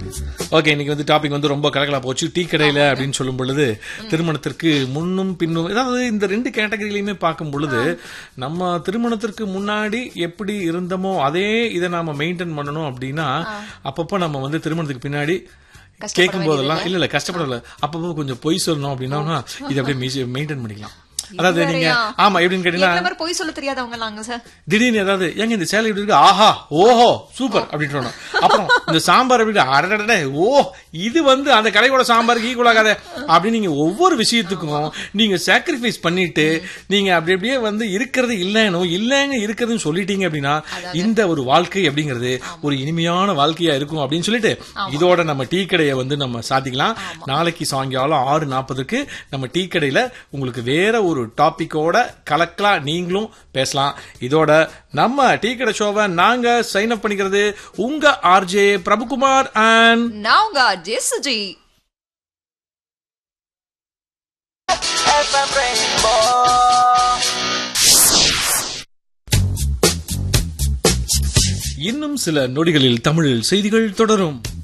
Okay இன்னைக்கு வந்து topic வந்து ரொம்ப கலக்கலா போச்சு டீ கடையில அப்படின்னு சொல்லும் பொழுது திருமணத்திற்கு முன்னும் பின்னும் அதாவது இந்த ரெண்டு கேட்டகரியிலையுமே பார்க்கும் பொழுது நம்ம திருமணத்திற்கு முன்னாடி எப்படி இருந்தோமோ அதே இதை நாம மெயின்டைன் பண்ணணும் அப்படின்னா அப்பப்போ நம்ம வந்து திருமணத்துக்கு பின்னாடி கேட்கும் போதெல்லாம் இல்ல இல்ல கஷ்டப்படல அப்பப்போ கொஞ்சம் பொய் சொல்லணும் அப்படின்னா இதை அப்படியே மெயின்டைன் பண்ணிக்கலாம் அதாவது நீங்க வேறயா? ஆமா எப்படின்னு கேட்டீங்கன்னா எங்களை மாதிரி பொய் சொல்ல தெரியாதவங்க நாங்க சார் திடீர்னு ஏதாவது ஏங்க இந்த சேலை இப்படி இருக்கு ஆஹா ஓஹோ சூப்பர் அப்படின்னு அப்புறம் இந்த சாம்பார் எப்படி இருக்கு? அடடடே ஓ இது வந்து அந்த கடையோட சாம்பாருக்கு ஈக்குவல் ஆகாத அப்படின்னு நீங்க ஒவ்வொரு விஷயத்துக்கும் நீங்க சாக்ரிஃபைஸ் பண்ணிட்டு நீங்க அப்படி அப்படியே வந்து இருக்கிறது இல்லைன்னு இல்லைங்க இருக்கிறதுன்னு சொல்லிட்டீங்க அப்படின்னா இந்த ஒரு வாழ்க்கை அப்படிங்கிறது ஒரு இனிமையான வாழ்க்கையா இருக்கும் அப்படின்னு சொல்லிட்டு இதோட நம்ம டீ கடையை வந்து நம்ம சாத்திக்கலாம் நாளைக்கு சாயங்காலம் ஆறு நாற்பதுக்கு நம்ம டீ கடையில உங்களுக்கு வேற ஒரு டாபிக்கோட கலக்கலா நீங்களும் பேசலாம் இதோட நம்ம டீ கடை ஷோவை நாங்க சைன் அப் பண்ணிக்கிறது உங்க ஆர்ஜே பிரபுகுமார் அண்ட் நான் உங்க ஜெசுஜி FM Rainbow. இன்னும் சில நொடிகளில் தமிழில் செய்திகள் தொடரும்